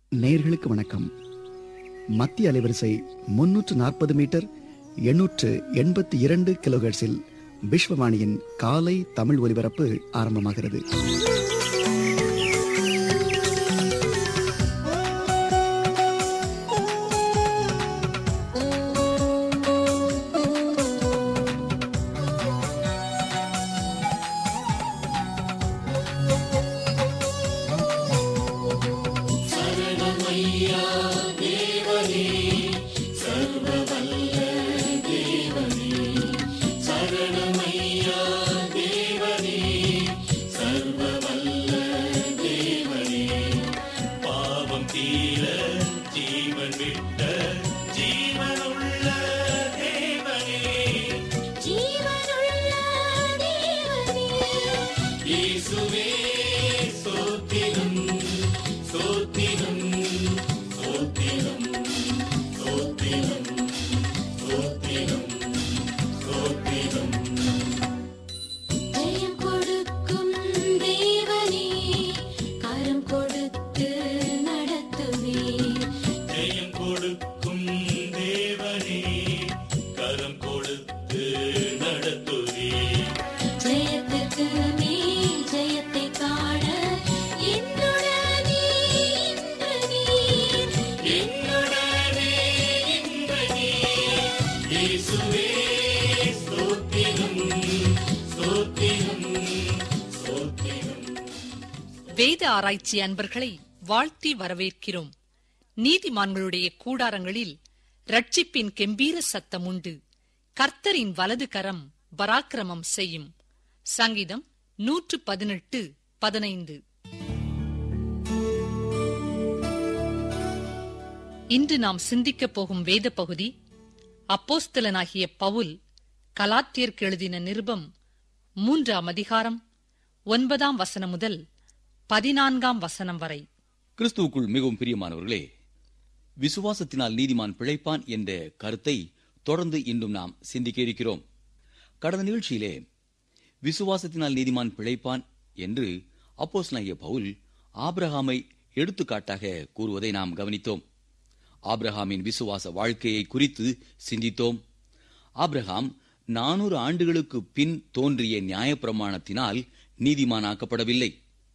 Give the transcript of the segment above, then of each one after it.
நேர்களுக்கு வணக்கம் மத்திய அலைவரிசை முன்னூற்று நாற்பது மீட்டர் எண்ணூற்று எண்பத்தி இரண்டு கிலோஹெர்ட்ஸில் விஸ்வவாணியின் காலை தமிழ் ஒலிபரப்பு ஆரம்பமாகிறது பாவம் தீர ஜீவன் விட்ட ஜீவனுள்ள தேவனே ஜீவனுள்ள தேவனே இயேசுவே சோத்திரம் சோத்திரம் சோத்திரம் சோத்திரம் சோத்திரம் சோத்திரம் ஜெயம் கொடுக்கும் தேவனே கரம் கொடுத்து நடத்துவீர் ஜெயம் கொடுக்கும் தேவனே கரம் கொடுத்து நடத்துவே ஜெயத்துக்கு மேல் ஜெயத்தை காண என்னுடனே இன்று நீர் என்னுடனே இன்று நீ இயேசுவே ஸ்தோத்திரம் ஸ்தோத்திரம் ஸ்தோத்திரம் வேத ஆராய்ச்சி அன்பர்களை வாழ்த்தி வரவேற்கிறோம் நீதிமான்களுடைய கூடாரங்களில் ரட்சிப்பின் கெம்பீர சத்தம் உண்டு கர்த்தரின் வலது கரம் பராக்கிரமம் செய்யும் சங்கீதம் நூற்று பதினெட்டு பதினைந்து இன்று நாம் சிந்திக்கப் போகும் வேத பகுதி அப்போஸ்தலனாகிய பவுல் கலாத்தியர்க்கு எழுதின நிருபம் மூன்றாம் அதிகாரம் ஒன்பதாம் வசனம் முதல் பதினான்காம் வசனம் வரை கிறிஸ்துவுக்குள் மிகவும் பிரியமானவர்களே விசுவாசத்தினால் நீதிமான் பிழைப்பான் என்ற கருத்தை தொடர்ந்து இன்றும் நாம் சிந்திக்க இருக்கிறோம் கடந்த நிகழ்ச்சியிலே விசுவாசத்தினால் நீதிமான் பிழைப்பான் என்று அப்போஸ்தலனாகிய பவுல் ஆபிரகாமை எடுத்துக்காட்டாக கூறுவதை நாம் கவனித்தோம் ஆபிரகாமின் விசுவாச வாழ்க்கையை குறித்து சிந்தித்தோம் ஆபிரகாம் நானூறு ஆண்டுகளுக்கு பின் தோன்றிய நியாயப்பிரமாணத்தினால் நீதிமானாக்கப்படவில்லை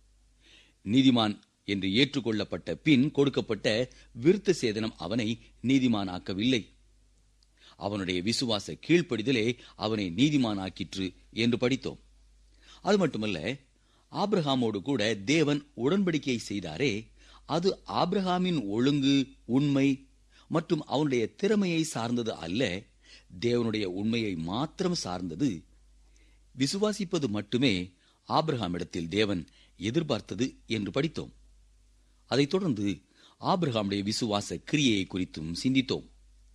நீதிமான் என்று ஏற்றுக்கொள்ளப்பட்ட பின் கொடுக்கப்பட்ட விருத்த சேதனம் அவனை நீதிமானாக்கவில்லை அவனுடைய விசுவாச கீழ்ப்படிதலே அவனை நீதிமானாக்கிற்று என்று படித்தோம் அது மட்டுமல்ல ஆபிரகாமோடு கூட தேவன் உடன்படிக்கை செய்தாரே அது ஆபிரகாமின் ஒழுங்கு உண்மை மற்றும் அவனுடைய திறமையை சார்ந்தது அல்ல தேவனுடைய உண்மையை மாத்திரம் சார்ந்தது விசுவாசிப்பது மட்டுமே ஆபிரகாமிடத்தில் தேவன் எதிர்பார்த்தது என்று படித்தோம் அதைத் தொடர்ந்து ஆபிரகாமுடைய விசுவாச கிரியையை குறித்தும் சிந்தித்தோம்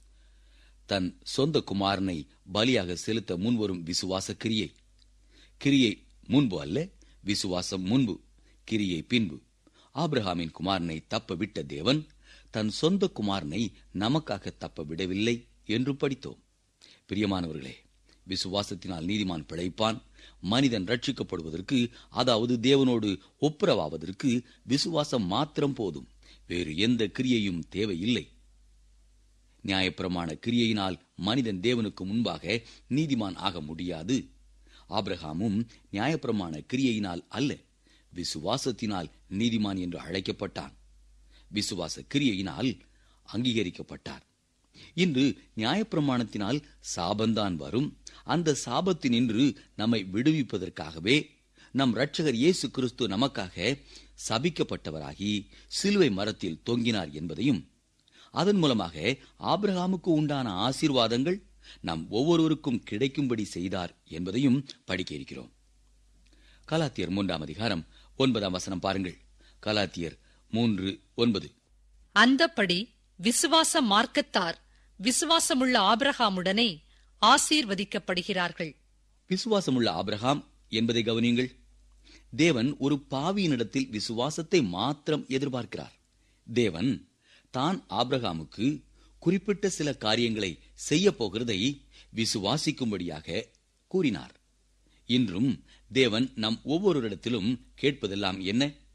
தன் சொந்த குமாரனை பலியாக செலுத்த முன்வரும் விசுவாச கிரியை கிரியை முன்பு அல்ல விசுவாசம் முன்பு கிரியை பின்பு ஆபிரகாமின் குமாரனை தப்ப விட்ட தேவன் தன் சொந்த குமாரனை நமக்காக தப்ப விடவில்லை என்று படித்தோம் பிரியமானவர்களே விசுவாசத்தினால் நீதிமான் பிழைப்பான் மனிதன் ரட்சிக்கப்படுவதற்கு அதாவது தேவனோடு ஒப்புரவாவதற்கு விசுவாசம் மாத்திரம் போதும் வேறு எந்த கிரியையும் தேவையில்லை நியாயப்பிரமாண கிரியையினால் மனிதன் தேவனுக்கு முன்பாக நீதிமான் ஆக முடியாது ஆபிரகாமும் நியாயப்பிரமாண கிரியையினால் அல்ல விசுவாசத்தினால் நீதிமான் என்று அழைக்கப்பட்டான் விசுவாச கிரியையினால் அங்கீகரிக்கப்பட்டார் இன்று நியாயப்பிரமாணத்தினால் சாபந்தான் வரும் அந்த சாபத்தினின்று நம்மை விடுவிப்பதற்காகவே நம் இரட்சகர் இயேசு கிறிஸ்து நமக்காக சபிக்கப்பட்டவராகி சிலுவை மரத்தில் தொங்கினார் என்பதையும் அதன் மூலமாக ஆபிரகாமுக்கு உண்டான ஆசீர்வாதங்கள் நம் ஒவ்வொருவருக்கும் கிடைக்கும்படி செய்தார் என்பதையும் படிக்க இருக்கிறோம் கலாத்தியர் மூன்றாம் அதிகாரம் ஒன்பதாம் வசனம் பாருங்கள் கலாத்தியர் மூன்று ஒன்பது அந்தப்படி விசுவாச மார்க்கத்தார் விசுவாசமுள்ள ஆபிரகாமுடனே ஆசீர்வதிக்கப்படுகிறார்கள் விசுவாசமுள்ள ஆபிரகாம் என்பதை கவனியுங்கள் தேவன் ஒரு பாவியினிடத்தில் விசுவாசத்தை மாத்திரம் எதிர்பார்க்கிறார் தேவன் தான் ஆபிரகாமுக்கு குறிப்பிட்ட சில காரியங்களை செய்ய போகிறதை விசுவாசிக்கும்படியாக கூறினார் இன்றும் தேவன் நம் ஒவ்வொருவரிடத்திலும் கேட்பதெல்லாம் என்ன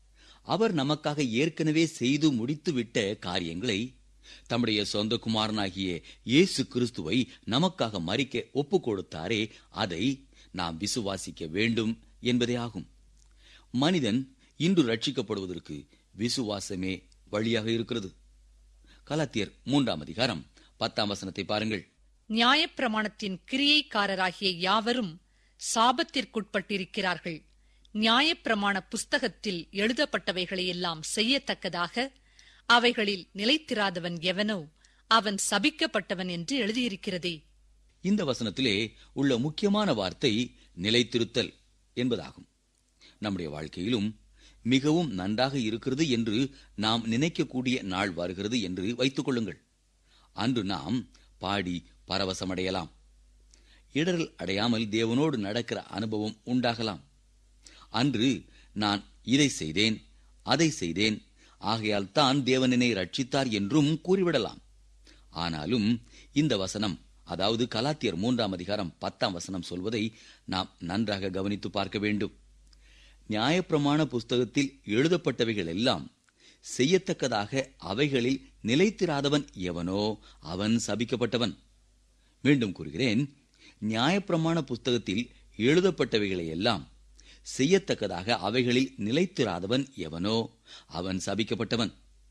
அவர் நமக்காக ஏற்கனவே செய்து முடித்துவிட்ட காரியங்களை தம்முடைய சொந்த குமாரனாகிய இயேசு கிறிஸ்துவை நமக்காக மறிக்க ஒப்புக் கொடுத்தாரே அதை நாம் விசுவாசிக்க வேண்டும் என்பதே ஆகும் மனிதன் இன்று ரட்சிக்கப்படுவதற்கு விசுவாசமே வழியாக இருக்கிறது கலாத்தியர் மூன்றாம் அதிகாரம் பத்தாம் வசனத்தை பாருங்கள் நியாயப்பிரமாணத்தின் கிரியைக்காரராகிய யாவரும் சாபத்திற்குட்பட்டிருக்கிறார்கள் நியாயப்பிரமாண புஸ்தகத்தில் எழுதப்பட்டவைகளையெல்லாம் செய்யத்தக்கதாக அவைகளில் நிலைத்திராதவன் எவனோ அவன் சபிக்கப்பட்டவன் என்று எழுதியிருக்கிறதே இந்த வசனத்திலே உள்ள முக்கியமான வார்த்தை நிலைத்திருத்தல் என்பதாகும் நம்முடைய வாழ்க்கையிலும் மிகவும் நன்றாக இருக்கிறது என்று நாம் நினைக்கக்கூடிய நாள் வருகிறது என்று வைத்துக் கொள்ளுங்கள் அன்று நாம் பாடி பரவசமடையலாம் இடரல் அடையாமல் தேவனோடு நடக்கிற அனுபவம் உண்டாகலாம் அன்று நான் இதை செய்தேன் அதை செய்தேன் ஆகையால் தான் தேவனினை ரட்சித்தார் என்றும் கூறிவிடலாம் ஆனாலும் இந்த வசனம் அதாவது கலாத்தியர் மூன்றாம் அதிகாரம் பத்தாம் வசனம் சொல்வதை நாம் நன்றாக கவனித்து பார்க்க வேண்டும் நியாயப்பிரமாண புஸ்தகத்தில் எழுதப்பட்டவைகள் எல்லாம் செய்யத்தக்கதாக அவைகளில் நிலைத்திராதவன் எவனோ அவன் சபிக்கப்பட்டவன் மீண்டும் கூறுகிறேன் நியாயப்பிரமாண புஸ்தகத்தில் எழுதப்பட்டவைகளை எல்லாம் செய்யத்தக்கதாக அவைகளில் நிலைத்திராதவன் எவனோ அவன் சபிக்கப்பட்டவன்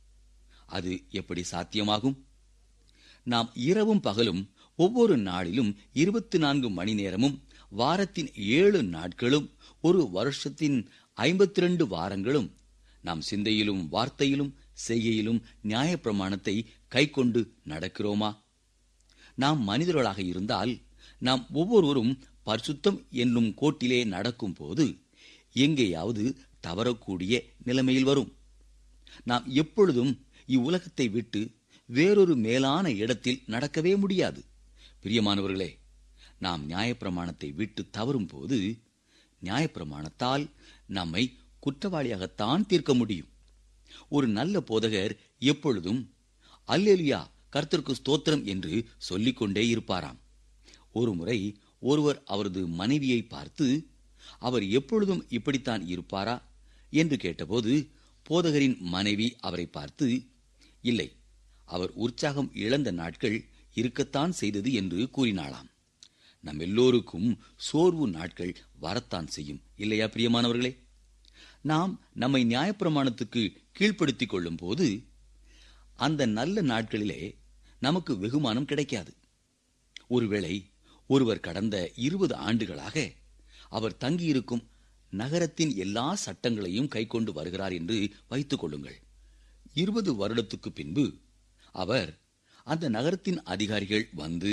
அது எப்படி சாத்தியமாகும் நாம் இரவும் பகலும் ஒவ்வொரு நாளிலும் இருபத்தி நான்கு மணி நேரமும் வாரத்தின் ஏழு நாட்களும் ஒரு வருஷத்தின் ஐம்பத்தி ரெண்டு வாரங்களும் நாம் சிந்தையிலும் வார்த்தையிலும் செய்கையிலும் நியாயப்பிரமாணத்தை கைக்கொண்டு நடக்கிறோமா நாம் மனிதர்களாக இருந்தால் நாம் ஒவ்வொருவரும் பரிசுத்தம் என்னும் கோட்டிலே நடக்கும் போது எங்கேயாவது தவறக்கூடிய நிலைமையில் வரும் நாம் எப்பொழுதும் இவ்வுலகத்தை விட்டு வேறொரு மேலான இடத்தில் நடக்கவே முடியாது பிரியமானவர்களே நாம் நியாயப்பிரமாணத்தை விட்டு தவறும் போது நியாயப்பிரமாணத்தால் நம்மை குற்றவாளியாகத்தான் தீர்க்க முடியும் ஒரு நல்ல போதகர் எப்பொழுதும் அல்லேலியா கர்த்தருக்கு ஸ்தோத்திரம் என்று சொல்லிக்கொண்டே இருப்பாராம் ஒருமுறை ஒருவர் அவரது மனைவியை பார்த்து அவர் எப்பொழுதும் இப்படித்தான் இருப்பாரா என்று கேட்டபோது போதகரின் மனைவி அவரை பார்த்து இல்லை அவர் உற்சாகம் இழந்த நாட்கள் இருக்கத்தான் செய்தது என்று கூறினாளாம் நம் எல்லோருக்கும் சோர்வு நாட்கள் வரத்தான் செய்யும் இல்லையா பிரியமானவர்களே நாம் நம்மை நியாயப்பிரமாணத்துக்கு கீழ்ப்படுத்திக் கொள்ளும் போது அந்த நல்ல நாட்களிலே நமக்கு வெகுமானம் கிடைக்காது ஒருவேளை ஒருவர் கடந்த இருபது ஆண்டுகளாக அவர் தங்கியிருக்கும் நகரத்தின் எல்லா சட்டங்களையும் கைக்கொண்டு வருகிறார் என்று வைத்துக் கொள்ளுங்கள் இருபது வருடத்துக்கு பின்பு அவர் அந்த நகரத்தின் அதிகாரிகள் வந்து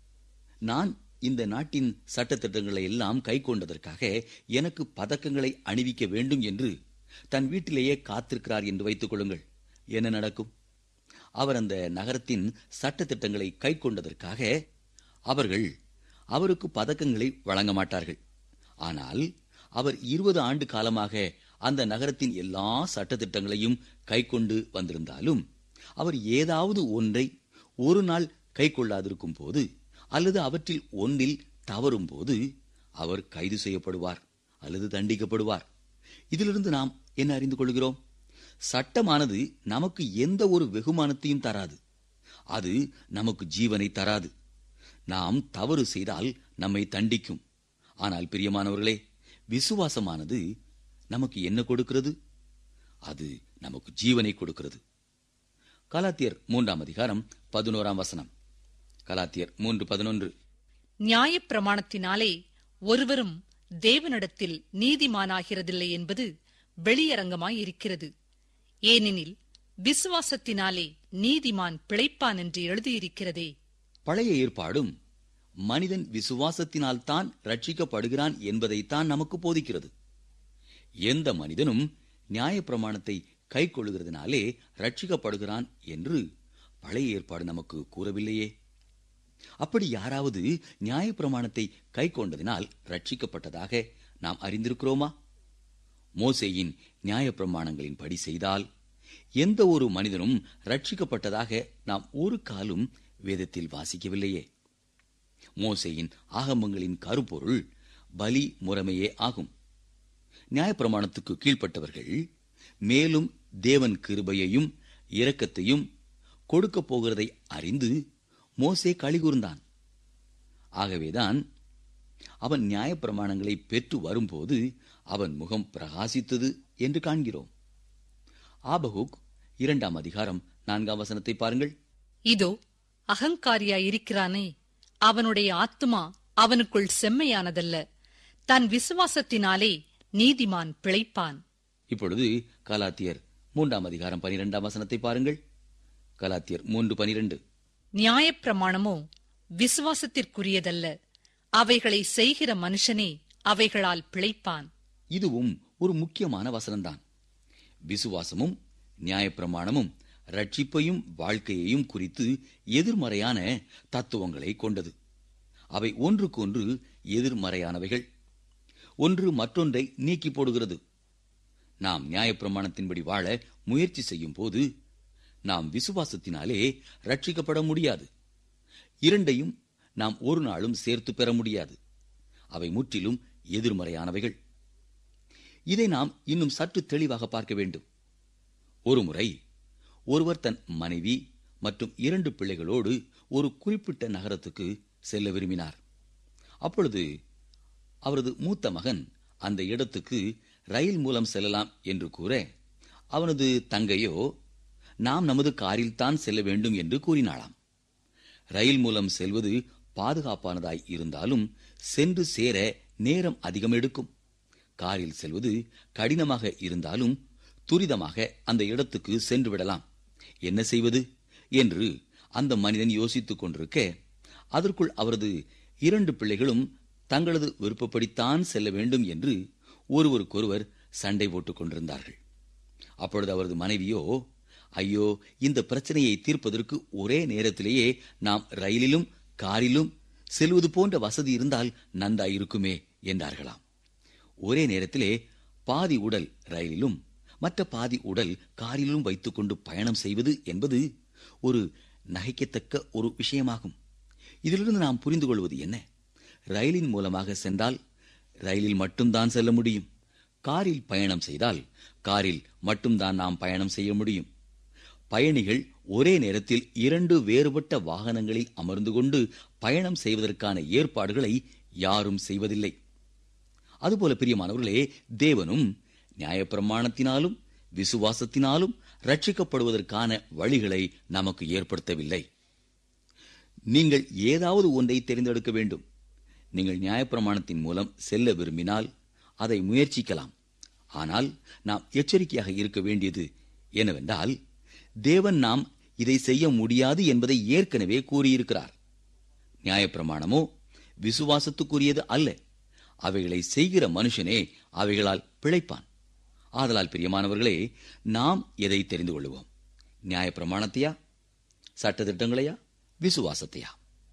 நான் இந்த நாட்டின் சட்டத்திட்டங்களை எல்லாம் கை கொண்டதற்காக எனக்கு பதக்கங்களை அணிவிக்க வேண்டும் என்று தன் வீட்டிலேயே காத்திருக்கிறார் என்று வைத்துக் கொள்ளுங்கள் என்ன நடக்கும் அவர் அந்த நகரத்தின் சட்டத்திட்டங்களை கை கொண்டதற்காக அவர்கள் அவருக்கு பதக்கங்களை வழங்க மாட்டார்கள் ஆனால் அவர் இருபது ஆண்டு காலமாக அந்த நகரத்தின் எல்லா சட்டத்திட்டங்களையும் கை கொண்டு வந்திருந்தாலும் அவர் ஏதாவது ஒன்றை ஒரு நாள் கை கொள்ளாதிருக்கும் போது அல்லது அவற்றில் ஒன்றில் தவறும் போது அவர் கைது செய்யப்படுவார் அல்லது தண்டிக்கப்படுவார் இதிலிருந்து நாம் என்ன அறிந்து கொள்கிறோம் சட்டமானது நமக்கு எந்த ஒரு வெகுமானத்தையும் தராது அது நமக்கு ஜீவனை தராது நாம் தவறு செய்தால் நம்மை தண்டிக்கும் ஆனால் பிரியமானவர்களே விசுவாசமானது நமக்கு என்ன கொடுக்கிறது அது நமக்கு ஜீவனை கொடுக்கிறது கலாத்தியர் மூன்றாம் அதிகாரம் பதினோராம் வசனம் கலாத்தியர் மூன்று பதினொன்று நியாயப்பிரமாணத்தினாலே ஒருவரும் தேவனிடத்தில் நீதிமானாகிறதில்லை என்பது வெளியரங்கமாயிருக்கிறது ஏனெனில் விசுவாசத்தினாலே நீதிமான் பிழைப்பான் என்று எழுதியிருக்கிறதே பழைய ஏற்பாடும் மனிதன் விசுவாசத்தினால்தான் ரட்சிக்கப்படுகிறான் என்பதைத்தான் நமக்கு போதிக்கிறது எந்த மனிதனும் நியாயப்பிரமாணத்தை கை கொள்ளுகிறதுனாலே ரட்சிக்கப்படுகிறான் என்று பழைய ஏற்பாடு நமக்கு கூறவில்லையே அப்படி யாராவது நியாயப்பிரமாணத்தை கை கொண்டதினால் ரட்சிக்கப்பட்டதாக நாம் அறிந்திருக்கிறோமா மோசேயின் நியாயப்பிரமாணங்களின் படி செய்தால் எந்த ஒரு மனிதனும் ரட்சிக்கப்பட்டதாக நாம் ஒரு காலும் வேதத்தில் வாசிக்கவில்லையே மோசேயின் ஆகமங்களின் கருப்பொருள் பலி முறைமையே ஆகும் நியாயப்பிரமாணத்துக்கு கீழ்ப்பட்டவர்கள் மேலும் தேவன் கிருபையையும் இரக்கத்தையும் கொடுக்கப் போகிறதை அறிந்து மோசே கலிகூர்ந்தான் ஆகவேதான் அவன் நியாயப்பிரமாணங்களை பெற்று வரும்போது அவன் முகம் பிரகாசித்தது என்று காண்கிறோம் ஆபகுக் இரண்டாம் அதிகாரம் நான்காம் வசனத்தை பாருங்கள் இதோ அகங்காரியாயிருக்கிறானே அவனுடைய ஆத்துமா அவனுக்குள் செம்மையானதல்ல தன் விசுவாசத்தினாலே நீதிமான் பிழைப்பான் இப்பொழுது கலாத்தியர் மூன்றாம் அதிகாரம் பனிரெண்டாம் வசனத்தை பாருங்கள் கலாத்தியர் மூன்று பனிரெண்டு நியாயப்பிரமாணமோ விசுவாசத்திற்குரியதல்ல அவைகளை செய்கிற மனுஷனே அவைகளால் பிழைப்பான் இதுவும் ஒரு முக்கியமான வசனம்தான் விசுவாசமும் நியாயப்பிரமாணமும் ரட்சிப்பையும் வாழ்க்கையையும் குறித்து எதிர்மறையான தத்துவங்களை கொண்டது அவை ஒன்றுக்கொன்று எதிர்மறையானவைகள் ஒன்று மற்றொன்றை நீக்கி போடுகிறது நாம் நியாயப்பிரமாணத்தின்படி வாழ முயற்சி செய்யும் போது நாம் விசுவாசத்தினாலே ரட்சிக்கப்பட முடியாது இரண்டையும் நாம் ஒரு நாளும் சேர்த்து பெற முடியாது அவை முற்றிலும் எதிர்மறையானவைகள் இதை நாம் இன்னும் சற்று தெளிவாக பார்க்க வேண்டும் ஒருமுறை ஒருவர் தன் மனைவி மற்றும் இரண்டு பிள்ளைகளோடு ஒரு குறிப்பிட்ட நகரத்துக்கு செல்ல விரும்பினார் அப்பொழுது அவரது மூத்த மகன் அந்த இடத்துக்கு ரயில் மூலம் செல்லலாம் என்று கூற அவனது தங்கையோ நாம் நமது காரில்தான் செல்ல வேண்டும் என்று கூறினாளாம் ரயில் மூலம் செல்வது பாதுகாப்பானதாய் இருந்தாலும் சென்று சேர நேரம் அதிகம் எடுக்கும் காரில் செல்வது கடினமாக இருந்தாலும் துரிதமாக அந்த இடத்துக்கு சென்று விடலாம் என்ன செய்வது என்று அந்த மனிதன் யோசித்துக் கொண்டிருக்க அதற்குள் அவரது இரண்டு பிள்ளைகளும் தங்களது விருப்பப்படித்தான் செல்ல வேண்டும் என்று ஒருவருக்கொருவர் சண்டை போட்டுக் கொண்டிருந்தார்கள் அப்பொழுது அவரது மனைவியோ ஐயோ இந்த பிரச்சனையை தீர்ப்பதற்கு ஒரே நேரத்திலேயே நாம் ரயிலிலும் காரிலும் செல்வது போன்ற வசதி இருந்தால் நன்றாயிருக்குமே என்றார்களாம் ஒரே நேரத்திலே பாதி உடல் ரயிலிலும் மற்ற பாதி உடல் காரிலும் வைத்துக்கொண்டு பயணம் செய்வது என்பது ஒரு நகைக்கத்தக்க ஒரு விஷயமாகும் இதிலிருந்து நாம் புரிந்து கொள்வது என்ன ரயிலின் மூலமாக சென்றால் ரயிலில் மட்டும்தான் செல்ல முடியும் காரில் பயணம் செய்தால் காரில் மட்டும்தான் நாம் பயணம் செய்ய முடியும் பயணிகள் ஒரே நேரத்தில் இரண்டு வேறுபட்ட வாகனங்களில் அமர்ந்து கொண்டு பயணம் செய்வதற்கான ஏற்பாடுகளை யாரும் செய்வதில்லை அதுபோல பிரியமானவர்களே தேவனும் நியாயப்பிரமாணத்தினாலும் விசுவாசத்தினாலும் ரட்சிக்கப்படுவதற்கான வழிகளை நமக்கு ஏற்படுத்தவில்லை நீங்கள் ஏதாவது ஒன்றை தெரிந்தெடுக்க வேண்டும் நீங்கள் நியாயப்பிரமாணத்தின் மூலம் செல்ல விரும்பினால் அதை முயற்சிக்கலாம் ஆனால் நாம் எச்சரிக்கையாக இருக்க வேண்டியது என்னவென்றால் தேவன் நாம் இதை செய்ய முடியாது என்பதை ஏற்கனவே கூறியிருக்கிறார் நியாயப்பிரமாணமோ விசுவாசத்துக்குரியது அல்ல அவைகளை செய்கிற மனுஷனே அவைகளால் பிழைப்பான் ஆதலால் பிரியமானவர்களே நாம் எதை தெரிந்து கொள்வோம் நியாயப்பிரமாணத்தையா சட்டத்திட்டங்களையா விசுவாசத்தையா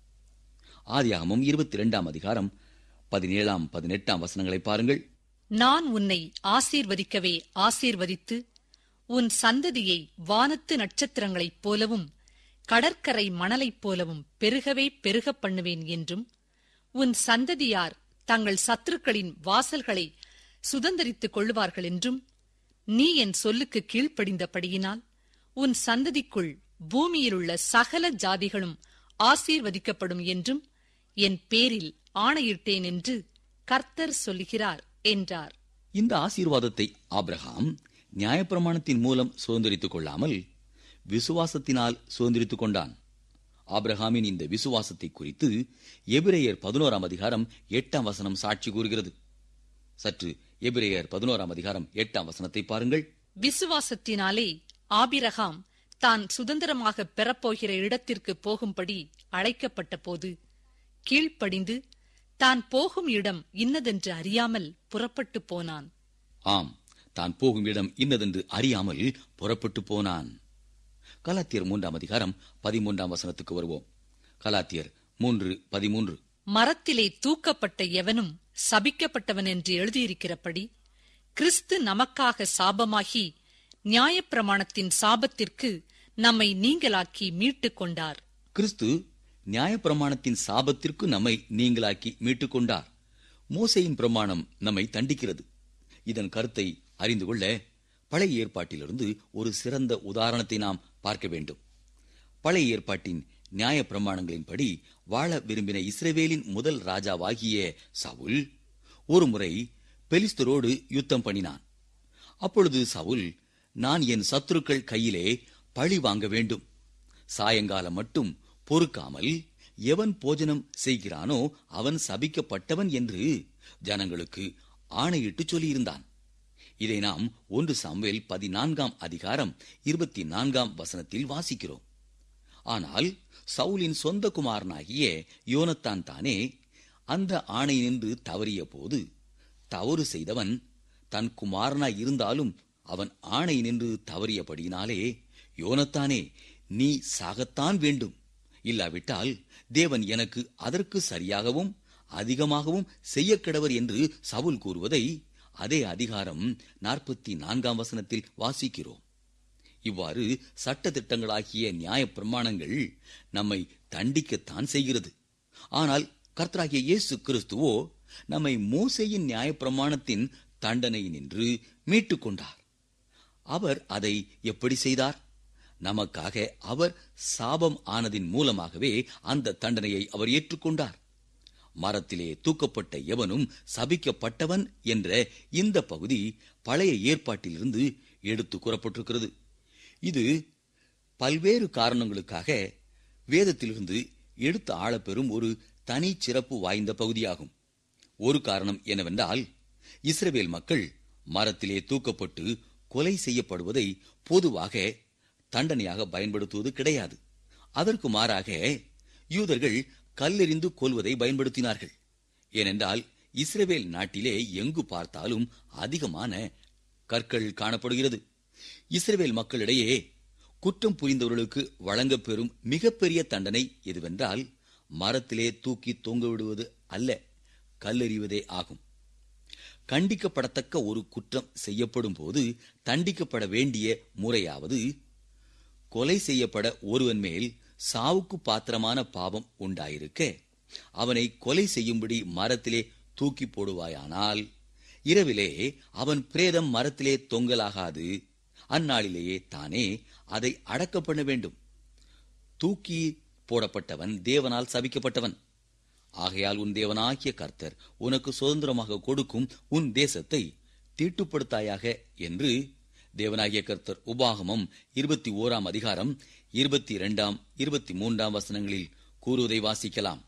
ஆதியாகமும் இருபத்தி இரண்டாம் அதிகாரம் பதினேழாம் பதினெட்டாம் வசனங்களை பாருங்கள் நான் உன்னை ஆசீர்வதிக்கவே ஆசீர்வதித்து உன் சந்ததியை வானத்து நட்சத்திரங்களைப் போலவும் கடற்கரை மணலைப் போலவும் பெருகவே பெருகப் பண்ணுவேன் என்றும் உன் சந்ததியார் தங்கள் சத்துருக்களின் வாசல்களை சுதந்தரித்துக் கொள்ளுவார்கள் என்றும் நீ என் சொல்லுக்கு கீழ்ப்படிந்தபடியினால் உன் சந்ததிக்குள் பூமியிலுள்ள சகல ஜாதிகளும் ஆசீர்வதிக்கப்படும் என்றும் என் பேரில் ஆணையிட்டேன் என்று கர்த்தர் சொல்லுகிறார் என்றார் இந்த ஆசீர்வாதத்தை ஆபிரகாம் நியாயப்பிரமாணத்தின் மூலம் சுதந்திரித்துக் கொள்ளாமல் விசுவாசத்தினால் சுதந்திரித்துக் கொண்டான் ஆபிரகாமின் இந்த விசுவாசத்தை குறித்து எபிரேயர் பதினோராம் அதிகாரம் எட்டாம் வசனம் சாட்சி கூறுகிறது சற்று எபிரேயர் பதினோராம் அதிகாரம் எட்டாம் வசனத்தை பாருங்கள் விசுவாசத்தினாலே ஆபிரகாம் தான் சுதந்திரமாக பெறப்போகிற இடத்திற்கு போகும்படி அழைக்கப்பட்ட போது கீழ்ப்படிந்து தான் போகும் இடம் இன்னதென்று அறியாமல் புறப்பட்டு போனான் ஆம் தான் போகும் இடம் இன்னதென்று அறியாமல் புறப்பட்டு போனான் கலாத்தியர் மூன்றாம் அதிகாரம் பதிமூன்றாம் வசனத்துக்கு வருவோம் கலாத்தியர் மூன்று பதிமூன்று மரத்திலே தூக்கப்பட்ட எவனும் சபிக்கப்பட்டவன் என்று எழுதியிருக்கிறபடி கிறிஸ்து நமக்காக சாபமாகி நியாயப்பிரமாணத்தின் சாபத்திற்கு நம்மை நீங்களாக்கி மீட்டுக் கொண்டார் கிறிஸ்து நியாயப்பிரமாணத்தின் சாபத்திற்கு நம்மை நீங்களாக்கி மீட்டுக் கொண்டார் மோசையின் பிரமாணம் நம்மை தண்டிக்கிறது இதன் கருத்தை அறிந்து கொள்ள பழைய ஏற்பாட்டிலிருந்து ஒரு சிறந்த உதாரணத்தை நாம் பார்க்க வேண்டும் பழைய ஏற்பாட்டின் நியாய பிரமாணங்களின்படி வாழ விரும்பின இஸ்ரவேலின் முதல் ராஜாவாகிய சவுல் ஒருமுறை பெலிஸ்தரோடு யுத்தம் பண்ணினான் அப்பொழுது சவுல் நான் என் சத்துருக்கள் கையிலே பழி வாங்க வேண்டும் சாயங்காலம் மட்டும் பொறுக்காமல் எவன் போஜனம் செய்கிறானோ அவன் சபிக்கப்பட்டவன் என்று ஜனங்களுக்கு ஆணையிட்டு சொல்லியிருந்தான் இதை நாம் ஒன்று சாமுவேல் பதினான்காம் அதிகாரம் இருபத்தி நான்காம் வசனத்தில் வாசிக்கிறோம் ஆனால் சவுலின் சொந்த குமாரனாகிய யோனத்தான் தானே அந்த ஆணை நின்று தவறிய போது தவறு செய்தவன் தன் குமாரனாய் இருந்தாலும் அவன் ஆணை நின்று தவறியபடியினாலே யோனத்தானே நீ சாகத்தான் வேண்டும் இல்லாவிட்டால் தேவன் எனக்கு அதற்கு சரியாகவும் அதிகமாகவும் செய்யக்கிடவர் என்று சவுல் கூறுவதை அதே அதிகாரம் நாற்பத்தி நான்காம் வசனத்தில் வாசிக்கிறோம் இவ்வாறு சட்ட திட்டங்களாகிய நியாய பிரமாணங்கள் நம்மை தண்டிக்கத்தான் செய்கிறது ஆனால் கர்த்தராகிய இயேசு கிறிஸ்துவோ நம்மை மோசையின் நியாய பிரமாணத்தின் தண்டனை நின்று மீட்டுக் கொண்டார் அவர் அதை எப்படி செய்தார் நமக்காக அவர் சாபம் ஆனதின் மூலமாகவே அந்த தண்டனையை அவர் ஏற்றுக்கொண்டார் மரத்திலே தூக்கப்பட்ட எவனும் சபிக்கப்பட்டவன் என்ற இந்த பகுதி பழைய ஏற்பாட்டிலிருந்து எடுத்து கூறப்பட்டிருக்கிறது இது பல்வேறு காரணங்களுக்காக வேதத்திலிருந்து எடுத்து ஆளப்பெறும் ஒரு தனி சிறப்பு வாய்ந்த பகுதியாகும் ஒரு காரணம் என்னவென்றால் இஸ்ரவேல் மக்கள் மரத்திலே தூக்கப்பட்டு கொலை செய்யப்படுவதை பொதுவாக தண்டனையாக பயன்படுத்துவது கிடையாது அதற்கு மாறாக யூதர்கள் கல்லெறிந்து கொல்வதை பயன்படுத்தினார்கள் ஏனென்றால் இஸ்ரவேல் நாட்டிலே எங்கு பார்த்தாலும் அதிகமான கற்கள் காணப்படுகிறது இஸ்ரவேல் மக்களிடையே குற்றம் புரிந்தவர்களுக்கு வழங்கப்பெறும் மிகப்பெரிய தண்டனை எதுவென்றால் மரத்திலே தூக்கி தொங்க விடுவது அல்ல கல்லெறிவதே ஆகும் கண்டிக்கப்படத்தக்க ஒரு குற்றம் செய்யப்படும் போது தண்டிக்கப்பட வேண்டிய முறையாவது கொலை செய்யப்பட ஒருவன் மேல் சாவுக்கு பாத்திரமான பாவம் உண்டாயிருக்க அவனை கொலை செய்யும்படி மரத்திலே தூக்கி போடுவாயானால் இரவிலே அவன் பிரேதம் மரத்திலே தொங்கலாகாது அந்நாளிலேயே தானே அதை அடக்க பண்ண வேண்டும் தூக்கி போடப்பட்டவன் தேவனால் சபிக்கப்பட்டவன் ஆகையால் உன் தேவனாகிய கர்த்தர் உனக்கு சுதந்திரமாக கொடுக்கும் உன் தேசத்தை தீட்டுப்படுத்தாயாக என்று தேவனாகிய கர்த்தர் உபாகமம் இருபத்தி ஓராம் அதிகாரம் இருபத்தி இரண்டாம் இருபத்தி மூன்றாம் வசனங்களில் கூறுவதை வாசிக்கலாம்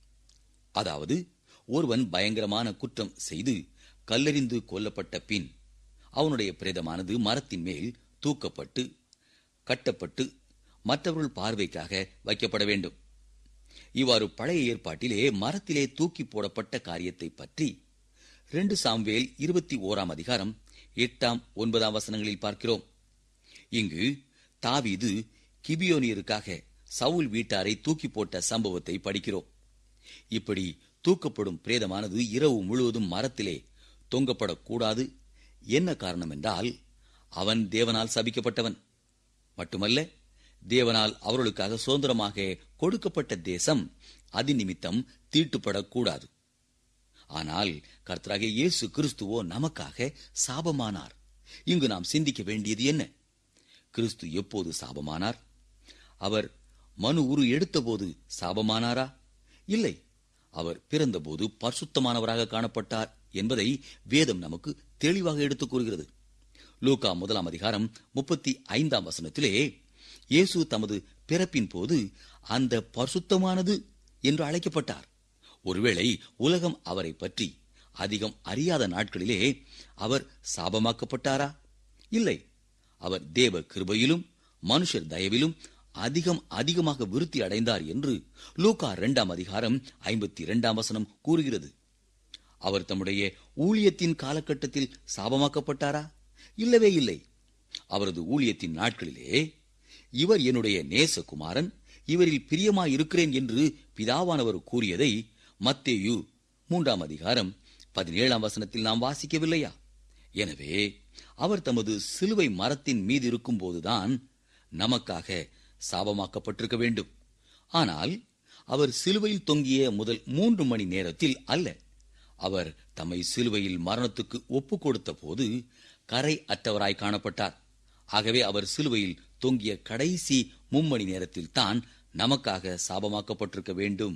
அதாவது ஒருவன் பயங்கரமான குற்றம் செய்து கல்லெறிந்து கொல்லப்பட்ட பின் அவனுடைய பிரேதமானது மரத்தின் மேல் தூக்கப்பட்டு கட்டப்பட்டு மற்றவர்கள் பார்வைக்காக வைக்கப்பட வேண்டும் இவ்வாறு பழைய ஏற்பாட்டிலே மரத்திலே தூக்கி போடப்பட்ட காரியத்தை பற்றி ரெண்டு சாம்வேல் இருபத்தி ஓராம் அதிகாரம் எட்டாம் ஒன்பதாம் வசனங்களில் பார்க்கிறோம் இங்கு தாவீது கிபியோனியருக்காக சவுல் வீட்டாரை தூக்கி போட்ட சம்பவத்தை படிக்கிறோம் இப்படி தூக்கப்படும் பிரேதமானது இரவு முழுவதும் மரத்திலே தொங்கப்படக்கூடாது என்ன காரணம் என்றால் அவன் தேவனால் சபிக்கப்பட்டவன் மட்டுமல்ல தேவனால் அவர்களுக்காக சுதந்திரமாக கொடுக்கப்பட்ட தேசம் அதிநிமித்தம் தீட்டுப்படக்கூடாது ஆனால் கர்த்தராகிய இயேசு கிறிஸ்துவோ நமக்காக சாபமானார் இங்கு நாம் சிந்திக்க வேண்டியது என்ன கிறிஸ்து எப்போது சாபமானார் அவர் மனு உரு எடுத்தபோது சாபமானாரா இல்லை அவர் பிறந்தபோது பரிசுத்தமானவராக காணப்பட்டார் என்பதை வேதம் நமக்கு தெளிவாக எடுத்துக் கூறுகிறது லூகா முதலாம் அதிகாரம் முப்பத்தி ஐந்தாம் வசனத்திலே இயேசு தமது பிறப்பின் போது அந்த பரிசுத்தமானது என்று அழைக்கப்பட்டார் ஒருவேளை உலகம் அவரை பற்றி அதிகம் அறியாத நாட்களிலே அவர் சாபமாக்கப்பட்டாரா இல்லை அவர் தேவ கிருபையிலும் மனுஷர் தயவிலும் அதிகம் அதிகமாக விருத்தி அடைந்தார் என்று லூகா இரண்டாம் அதிகாரம் ஐம்பத்தி இரண்டாம் வசனம் கூறுகிறது அவர் தம்முடைய ஊழியத்தின் காலகட்டத்தில் சாபமாக்கப்பட்டாரா இல்லவே இல்லை அவரது ஊழியத்தின் நாட்களிலே இவர் என்னுடைய நேசகுமாரன் இவரில் பிரியமாயிருக்கிறேன் என்று பிதாவானவர் கூறியதை மத்தேயு மூன்றாம் அதிகாரம் பதினேழாம் வசனத்தில் நாம் வாசிக்கவில்லையா எனவே அவர் தமது சிலுவை மரத்தின் மீது இருக்கும்போதுதான் நமக்காக சாபமாக்கப்பட்டிருக்க வேண்டும் ஆனால் அவர் சிலுவையில் தொங்கிய முதல் மூன்று மணி நேரத்தில் அல்ல அவர் தம்மை சிலுவையில் மரணத்துக்கு ஒப்பு கொடுத்த போது கரை அற்றவராய் காணப்பட்டார் ஆகவே அவர் சிலுவையில் தொங்கிய கடைசி மும்மணி நேரத்தில் தான் நமக்காக சாபமாக்கப்பட்டிருக்க வேண்டும்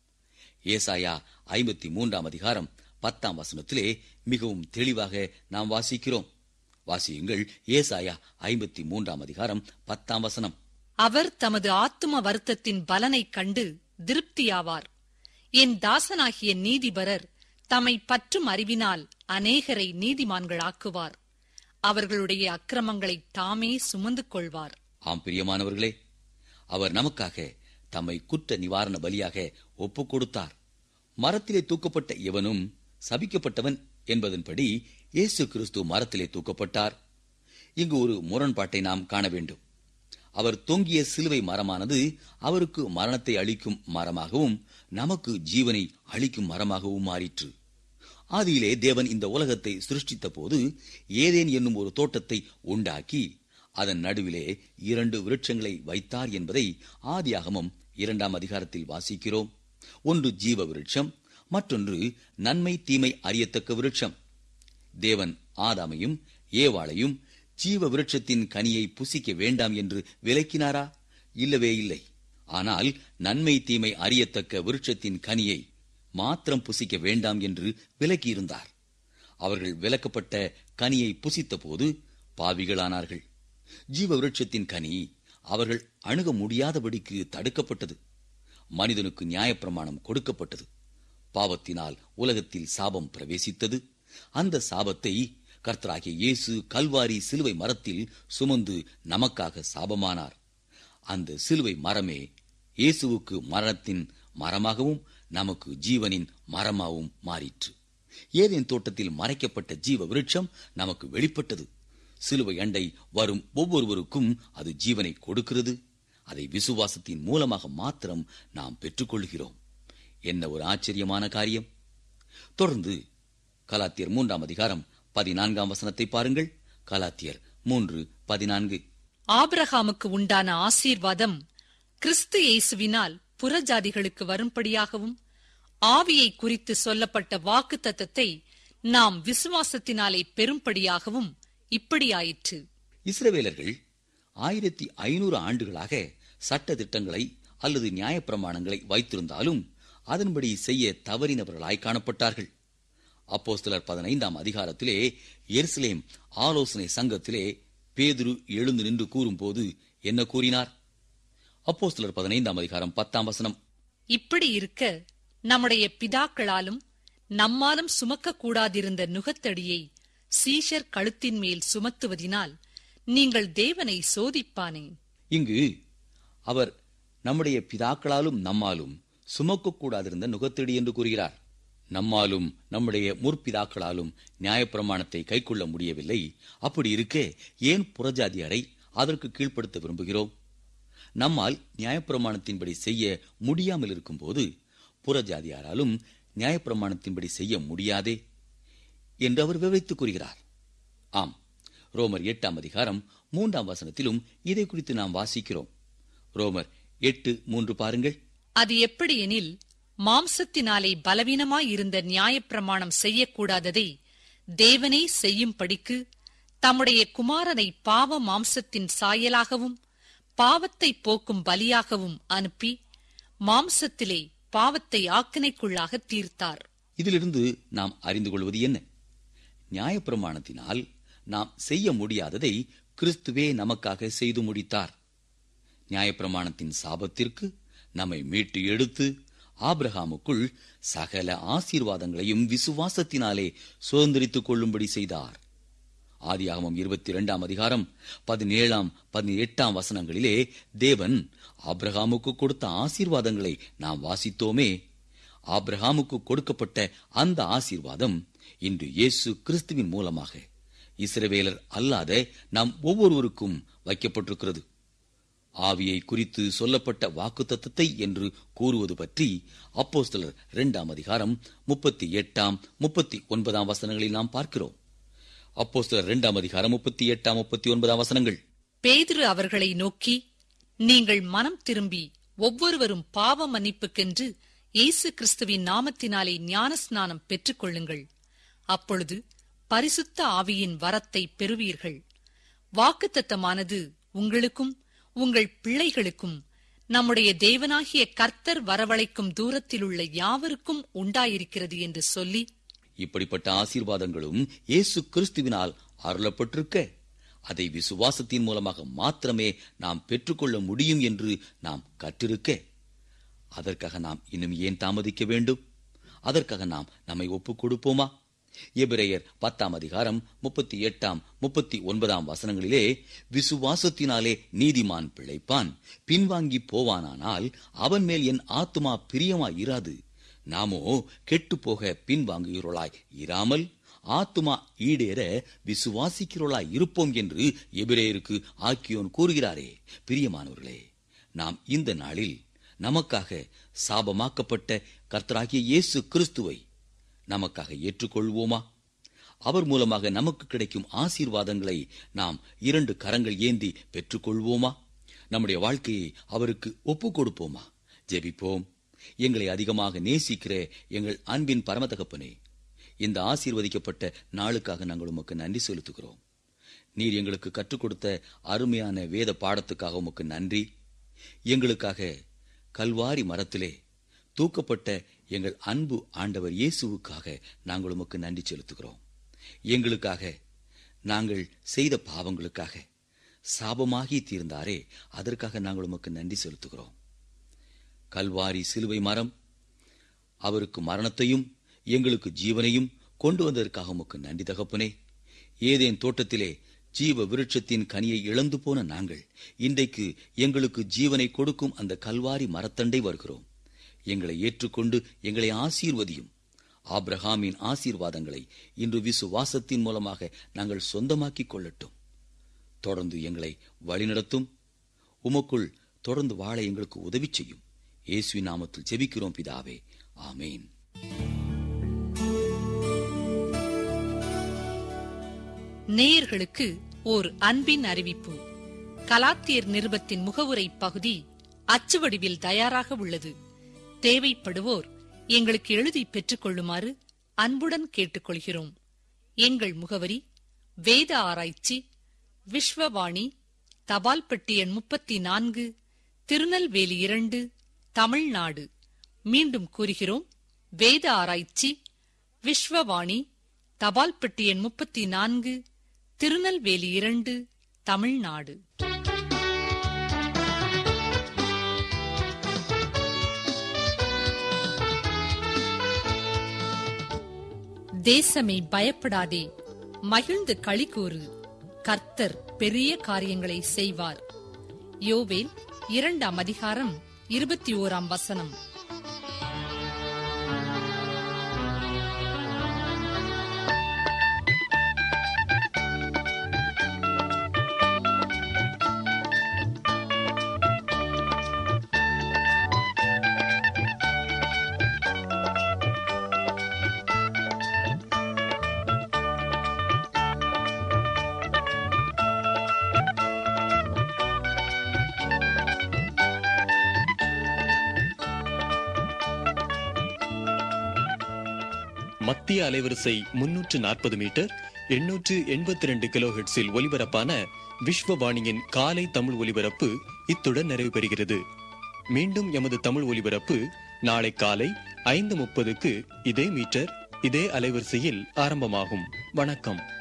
ஏசாயா ஐம்பத்தி மூன்றாம் அதிகாரம் பத்தாம் வசனத்திலே மிகவும் தெளிவாக நாம் வாசிக்கிறோம் வாசியுங்கள் ஏசாயா ஐம்பத்தி மூன்றாம் அதிகாரம் பத்தாம் வசனம் அவர் தமது ஆத்தும வருத்தத்தின் பலனைக் கண்டு திருப்தியாவார் என் தாசனாகிய நீதிபரர் தம்மை பற்றும் அறிவினால் அநேகரை நீதிமான்களாக்குவார் அவர்களுடைய அக்கிரமங்களை தாமே சுமந்து கொள்வார் ஆம் பிரியமானவர்களே அவர் நமக்காக தம்மை குற்ற நிவாரண பலியாக ஒப்புக் கொடுத்தார் மரத்திலே தூக்கப்பட்ட எவனும் சபிக்கப்பட்டவன் என்பதன்படி இயேசு கிறிஸ்து மரத்திலே தூக்கப்பட்டார் இங்கு ஒரு முரண்பாட்டை நாம் காண வேண்டும் அவர் தொங்கிய சிலுவை மரமானது அவருக்கு மரணத்தை அளிக்கும் மரமாகவும் நமக்கு ஜீவனை அளிக்கும் மரமாகவும் மாறிற்று ஆதியிலே தேவன் இந்த உலகத்தை சிருஷ்டித்த போது ஏதேன் என்னும் ஒரு தோட்டத்தை உண்டாக்கி அதன் நடுவிலே இரண்டு விருட்சங்களை வைத்தார் என்பதை ஆதியாகமம் இரண்டாம் அதிகாரத்தில் வாசிக்கிறோம் ஒன்று ஜீவ விருட்சம் மற்றொன்று நன்மை தீமை அறியத்தக்க விருட்சம் தேவன் ஆதாமையும் ஏவாளையும் ஜீவ விருட்சத்தின் கனியை புசிக்க வேண்டாம் என்று விலக்கினாரா இல்லவே இல்லை ஆனால் நன்மை தீமை அறியத்தக்க விருட்சத்தின் கனியை மாத்திரம் புசிக்க வேண்டாம் என்று விலக்கியிருந்தார் அவர்கள் விலக்கப்பட்ட கனியை புசித்த போது பாவிகளானார்கள் ஜீவ விருட்சத்தின் கனி அவர்கள் அணுக முடியாதபடிக்கு தடுக்கப்பட்டது மனிதனுக்கு நியாயப்பிரமாணம் கொடுக்கப்பட்டது பாவத்தினால் உலகத்தில் சாபம் பிரவேசித்தது அந்த சாபத்தை கர்த்தராகிய இயேசு கல்வாரி சிலுவை மரத்தில் சுமந்து நமக்காக சாபமானார் அந்த சிலுவை மரமே இயேசுவுக்கு மரணத்தின் மரமாகவும் நமக்கு ஜீவனின் மரமாகவும் மாறிற்று ஏதேன் தோட்டத்தில் மறைக்கப்பட்ட ஜீவ விருட்சம் நமக்கு வெளிப்பட்டது சிலுவை அண்டை வரும் ஒவ்வொருவருக்கும் அது ஜீவனை கொடுக்கிறது அதை விசுவாசத்தின் மூலமாக மாத்திரம் நாம் பெற்றுக்கொள்கிறோம் என்ன ஒரு ஆச்சரியமான காரியம் தொடர்ந்து கலாத்தியர் மூன்றாம் அதிகாரம் பதினான்காம் வசனத்தை பாருங்கள் கலாத்தியர் மூன்று பதினான்கு ஆபிரகாமுக்கு உண்டான ஆசீர்வாதம் கிறிஸ்து இயேசுவினால் புறஜாதிகளுக்கு வரும்படியாகவும் ஆவியை குறித்து சொல்லப்பட்ட வாக்கு தத்தத்தை நாம் விசுவாசத்தினாலே பெரும்படியாகவும் இப்படியாயிற்று இஸ்ரவேலர்கள் ஆயிரத்தி ஐநூறு ஆண்டுகளாக சட்ட திட்டங்களை அல்லது நியாயப்பிரமாணங்களை வைத்திருந்தாலும் அதன்படி செய்ய தவறினவர்களாய் காணப்பட்டார்கள் அப்போஸ்தலர் பதினைந்தாம் அதிகாரத்திலே எருசலேம் ஆலோசனை சங்கத்திலே பேதுரு எழுந்து நின்று கூறும்போது என்ன கூறினார் அப்போஸ்தலர் பதினைந்தாம் அதிகாரம் பத்தாம் வசனம் இப்படி இருக்க நம்முடைய பிதாக்களாலும் நம்மாலும் சுமக்க கூடாதிருந்த நுகத்தடியை சீஷர் கழுத்தின் மேல் சுமத்துவதினால் நீங்கள் தேவனை சோதிப்பானேன் இங்கு அவர் நம்முடைய பிதாக்களாலும் நம்மாலும் சுமக்கக்கூடாதிருந்த நுகத்தடி என்று கூறுகிறார் நம்மாலும் நம்முடைய முற்பிதாக்களாலும் நியாயப்பிரமாணத்தை கைக்கொள்ள முடியவில்லை அப்படி இருக்க ஏன் புறஜாதியாரை அதற்கு கீழ்ப்படுத்த விரும்புகிறோம் நம்மால் நியாயப்பிரமாணத்தின்படி செய்ய முடியாமல் இருக்கும்போது புறஜாதியாராலும் நியாயப்பிரமாணத்தின்படி செய்ய முடியாதே என்று அவர் விவரித்துக் கூறுகிறார் ஆம் ரோமர் எட்டாம் அதிகாரம் மூன்றாம் வசனத்திலும் இதை குறித்து நாம் வாசிக்கிறோம் ரோமர் எட்டு மூன்று பாருங்கள் அது எப்படியெனில் மாம்சத்தினாலே பலவீனமாயிருந்த நியாயப்பிரமாணம் செய்யக்கூடாததை தேவனே செய்யும்படிக்கு தம்முடைய குமாரனை பாவ மாம்சத்தின் சாயலாகவும் பாவத்தை போக்கும் பலியாகவும் அனுப்பி மாம்சத்திலே பாவத்தை ஆக்கினைக்குள்ளாக தீர்த்தார் இதிலிருந்து நாம் அறிந்து கொள்வது என்ன நியாயப்பிரமாணத்தினால் நாம் செய்ய முடியாததை கிறிஸ்துவே நமக்காக செய்து முடித்தார் நியாயப்பிரமாணத்தின் சாபத்திற்கு நம்மை மீட்டு எடுத்து ஆபிரகாமுக்குள் சகல ஆசீர்வாதங்களையும் விசுவாசத்தினாலே சுதந்திரித்துக் கொள்ளும்படி செய்தார் ஆதியாகமம் இருபத்தி இரண்டாம் அதிகாரம் பதினேழாம் பதினெட்டாம் வசனங்களிலே தேவன் ஆபிரகாமுக்கு கொடுத்த ஆசீர்வாதங்களை நாம் வாசித்தோமே ஆபிரகாமுக்கு கொடுக்கப்பட்ட அந்த ஆசீர்வாதம் இன்று இயேசு கிறிஸ்துவின் மூலமாக இஸ்ரவேலர் அல்லாத நாம் ஒவ்வொருவருக்கும் வைக்கப்பட்டிருக்கிறது ஆவியை குறித்து சொல்லப்பட்ட வாக்குத்தத்தத்தை என்று கூறுவது பற்றி அப்போஸ்தலர் இரண்டாம் அதிகாரம் முப்பத்தி எட்டாம் முப்பத்தி ஒன்பதாம் வசனங்களில் நாம் பார்க்கிறோம் அப்போஸ்தலர் இரண்டாம் அதிகாரம் முப்பத்தி எட்டாம் முப்பத்தி ஒன்பதாம் வசனங்கள் பேதுரு அவர்களை நோக்கி நீங்கள் மனம் திரும்பி ஒவ்வொருவரும் பாவ மன்னிப்புக்கென்று இயேசு கிறிஸ்துவின் நாமத்தினாலே ஞானஸ்நானம் பெற்றுக்கொள்ளுங்கள் அப்பொழுது பரிசுத்த ஆவியின் வரத்தை பெறுவீர்கள் வாக்குத்தத்தமானது உங்களுக்கும் உங்கள் பிள்ளைகளுக்கும் நம்முடைய தேவனாகிய கர்த்தர் வரவழைக்கும் தூரத்திலுள்ள யாவருக்கும் உண்டாயிருக்கிறது என்று சொல்லி இப்படிப்பட்ட ஆசீர்வாதங்களும் இயேசு கிறிஸ்துவினால் அருளப்பட்டிருக்க அதை விசுவாசத்தின் மூலமாக மாத்திரமே நாம் பெற்றுக்கொள்ள முடியும் என்று நாம் கற்றிருக்க அதற்காக நாம் இன்னும் ஏன் தாமதிக்க வேண்டும் அதற்காக நாம் நம்மை ஒப்புக் கொடுப்போமா எபிரேயர் பத்தாம் அதிகாரம் முப்பத்தி எட்டாம் முப்பத்தி ஒன்பதாம் வசனங்களிலே விசுவாசத்தினாலே நீதிமான் பிழைப்பான் பின்வாங்கி போவானானால் அவன் மேல் என் ஆத்துமா பிரியமாய் இராது நாமோ கெட்டுப்போக பின்வாங்குகிறோளாய் இராமல் ஆத்துமா ஈடேற விசுவாசிக்கிறோளாய் இருப்போம் என்று எபிரேயருக்கு ஆக்கியோன் கூறுகிறாரே பிரியமானவர்களே நாம் இந்த நாளில் நமக்காக சாபமாக்கப்பட்ட கர்த்தராகிய இயேசு கிறிஸ்துவை நமக்காக ஏற்றுக்கொள்வோமா அவர் மூலமாக நமக்கு கிடைக்கும் ஆசீர்வாதங்களை நாம் இரண்டு கரங்கள் ஏந்தி பெற்றுக்கொள்வோமா நம்முடைய வாழ்க்கையை அவருக்கு ஒப்புக் கொடுப்போமா ஜெபிப்போம் எங்களை அதிகமாக நேசிக்கிற எங்கள் அன்பின் பரமதகப்பனே இந்த ஆசீர்வதிக்கப்பட்ட நாளுக்காக நாங்கள் உமக்கு நன்றி செலுத்துகிறோம் நீர் எங்களுக்கு கற்றுக் கொடுத்த அருமையான வேத பாடத்துக்காக உமக்கு நன்றி எங்களுக்காக கல்வாரி மரத்திலே தூக்கப்பட்ட எங்கள் அன்பு ஆண்டவர் இயேசுவுக்காக நாங்கள் உமக்கு நன்றி செலுத்துகிறோம் எங்களுக்காக நாங்கள் செய்த பாவங்களுக்காக சாபமாகி தீர்ந்தாரே அதற்காக நாங்கள் உமக்கு நன்றி செலுத்துகிறோம் கல்வாரி சிலுவை மரம் அவருக்கு மரணத்தையும் எங்களுக்கு ஜீவனையும் கொண்டு வந்ததற்காக உமக்கு நன்றி தகப்பனே ஏதேன் தோட்டத்திலே ஜீவ விருட்சத்தின் கனியை இழந்து போன நாங்கள் இன்றைக்கு எங்களுக்கு ஜீவனை கொடுக்கும் அந்த கல்வாரி மரத்தண்டை வருகிறோம் எங்களை ஏற்றுக்கொண்டு எங்களை ஆசீர்வதியும் ஆபிரகாமின் ஆசீர்வாதங்களை இன்று விசுவாசத்தின் மூலமாக நாங்கள் சொந்தமாக்கிக் கொள்ளட்டும் தொடர்ந்து எங்களை வழிநடத்தும் உமக்குள் தொடர்ந்து வாழ எங்களுக்கு உதவி செய்யும் இயேசுவின் நாமத்தில் ஜெபிக்கிறோம் பிதாவே ஆமேன் நேயர்களுக்கு ஓர் அன்பின் அறிவிப்பு கலாத்தியர் நிருபத்தின் முகவுரை பகுதி அச்சு வடிவில் தயாராக உள்ளது தேவைப்படுவோர் எங்களுக்கு எழுதி பெற்றுக் கொள்ளுமாறு அன்புடன் கேட்டுக்கொள்கிறோம் எங்கள் முகவரி வேத ஆராய்ச்சி விஸ்வவாணி தபால் பெட்டி எண் முப்பத்தி நான்கு திருநெல்வேலி இரண்டு தமிழ்நாடு மீண்டும் கூறுகிறோம் வேத ஆராய்ச்சி விஸ்வவாணி தபால் பெட்டி எண் முப்பத்தி நான்கு திருநெல்வேலி இரண்டு தமிழ்நாடு தேசமே பயப்படாதே மகிழ்ந்து களிகூறு கர்த்தர் பெரிய காரியங்களை செய்வார் யோவேல் இரண்டாம் அதிகாரம் இருபத்தி ஓராம் வசனம் மத்திய அலைவரிசை முன்னூற்று நாற்பது மீட்டர் எண்ணூற்று எண்பத்தி ரெண்டு கிலோ ஹெட்ஸில் ஒலிபரப்பான விஸ்வவாணியின் காலை தமிழ் ஒலிபரப்பு இத்துடன் நிறைவு பெறுகிறது மீண்டும் எமது தமிழ் ஒலிபரப்பு நாளை காலை ஐந்து முப்பதுக்கு இதே மீட்டர் இதே அலைவரிசையில் ஆரம்பமாகும் வணக்கம்